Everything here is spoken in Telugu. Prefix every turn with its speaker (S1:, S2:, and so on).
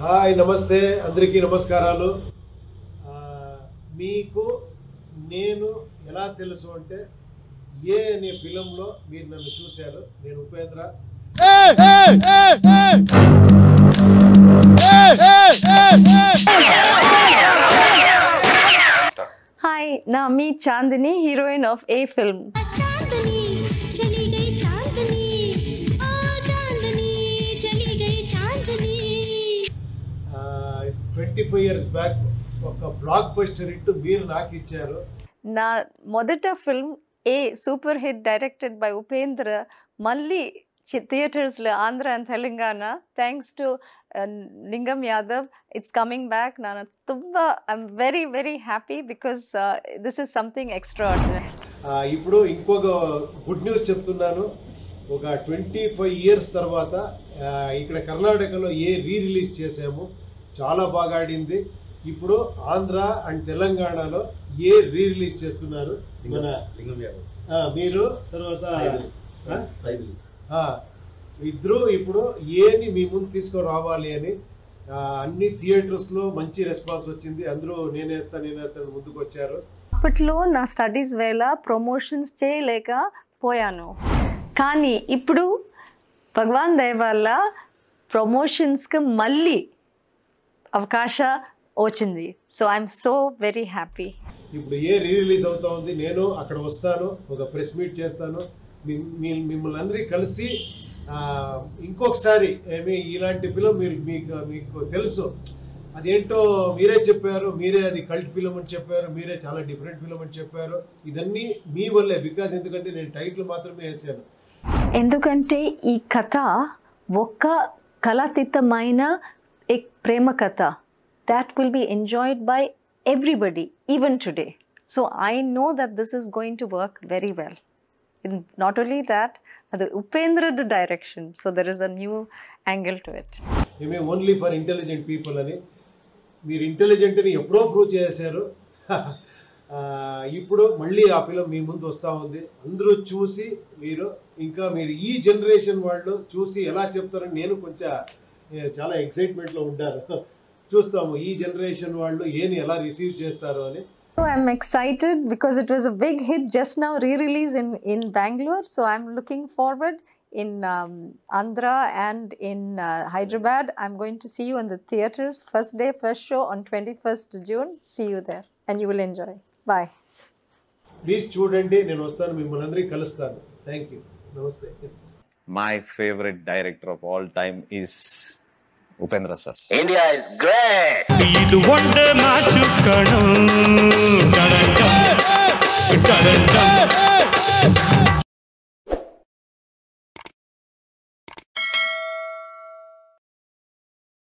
S1: హాయ్ నమస్తే అందరికీ నమస్కారాలు ఆ, మీకు నేను ఎలా తెలుసు అంటే ఏ అనే ఫిలంలో మీరు నన్ను చూశారు నేను ఉపేంద్ర
S2: హాయ్ నా మీ Chandni heroine of a film
S3: चांदनी चली गई चांदनी ओ चांदनी चली गई चांदनी
S1: ట్వంటీ ఫైవ్ ఇయర్స్ బ్యాక్ ఒక బ్లాక్ బస్టర్ హిట్ మీరు నాకు ఇచ్చారు
S2: నా మొదట film a super hit directed by Upendra మళ్ళీ థియేటర్స్లో Andhra and Telangana thanks to Lingam Yadav it's coming back ನಾನು ತುಂಬ I am very very happy because this is something extraordinary
S1: ఆ, ఇప్పుడు ఇంకొక గుడ్ న్యూస్ చెప్తున్నాను ఒక ట్వంటీ ఫైవ్ ఇయర్స్ తర్వాత ఆ, ఇక్కడ కర్ణాటకలో ఏ రీ రిలీజ్ చేసాము చాలా బాగా ఆడింది ఇప్పుడు ఆంధ్ర అండ్ తెలంగాణలో ఏ రీ రిలీజ్ చేస్తున్నారు మన
S4: లింగం యాదవ్
S1: ఆ, మీరు తర్వాత
S4: సైదులు.
S1: ఆ?
S4: సైదులు.
S1: ఆ, ఇద్దరు ఇప్పుడు ఏని మీ ముందు తీసుకురావాలి అని ఆ, అన్ని థియేటర్స్లో మంచి రెస్పాన్స్ వచ్చింది అందరూ నేనేస్తా నేనేస్తాను ముందుకు వచ్చారు
S2: అప్పట్లో నా స్టడీస్ వేళ ప్రమోషన్స్ చేయలేకపోయాను కానీ ఇప్పుడు భగవాన్ దయ వల్ల ప్రమోషన్స్కి మళ్ళీ అవకాశ వచ్చింది so I'm so very happy
S1: ఇప్పుడు ఏ రీ రిలీజ్ అవుతా ఉంది నేను అక్కడ వస్తాను ఒక ప్రెస్ మీట్ చేస్తాను మీ- మీ- మిమ్మల్ని అందరికీ కలిసి ఆ, ఇంకొకసారి ఏమి ఇలాంటి ఫిలం మీరు మీకు మీకు తెలుసు అదేంటో మీరే చెప్పారు మీరే అది కల్ట్ ఫిలం అని చెప్పారు మీరే చాలా డిఫరెంట్ ఫిలం అని చెప్పారు ఇదన్నీ మీ వల్లే బికాజ్ ఎందుకంటే నేను టైటిల్ మాత్రమే వేసాను
S2: ఎందుకంటే ఈ కథ ఒక్క కళాతీతమైన ఎక్ ప్రేమ కథ that will be enjoyed by everybody even today so I know that this is going to work very well not only that అది Upendra direction so there is a new angle to it
S1: మేమే ఓన్లీ ఫర్ ఇంటెలిజెంట్ పీపుల్ అని మీరు ఇంటెలిజెంట్ అని ఎప్పుడో ప్రూవ్ చేశారు ఆ, ఇప్పుడు మళ్ళీ ఆ ఫిలం మీ ముందు వస్తూ ఉంది అందరూ చూసి మీరు ఇంకా మీరు ఈ జనరేషన్ వాళ్ళు చూసి ఎలా చెప్తారని నేను కొంచెం ఏ, చాలా ఎక్సైట్మెంట్లో ఉంటాను చూస్తాము ఈ జనరేషన్ వాళ్ళు ఏని ఎలా రిసీవ్ చేస్తారు అని
S2: So I'm excited because it was a big hit just now re-release in in Bangalore. So I'm looking forward in um, Andhra and in uh, Hyderabad. I'm going to see you in the theaters first day, first show on 21st June. See you there, and you will enjoy. Bye.
S1: Please చూడండి నేను వస్తాను మిమ్మల్ని అందరికీ కలుస్తాను థ్యాంక్ యూ నమస్తే
S5: my favorite director of all time is Upendra sir.
S6: India is great.
S7: ಇದು ಒಂದೇ ಮ್ಯಾಚು ಕಣ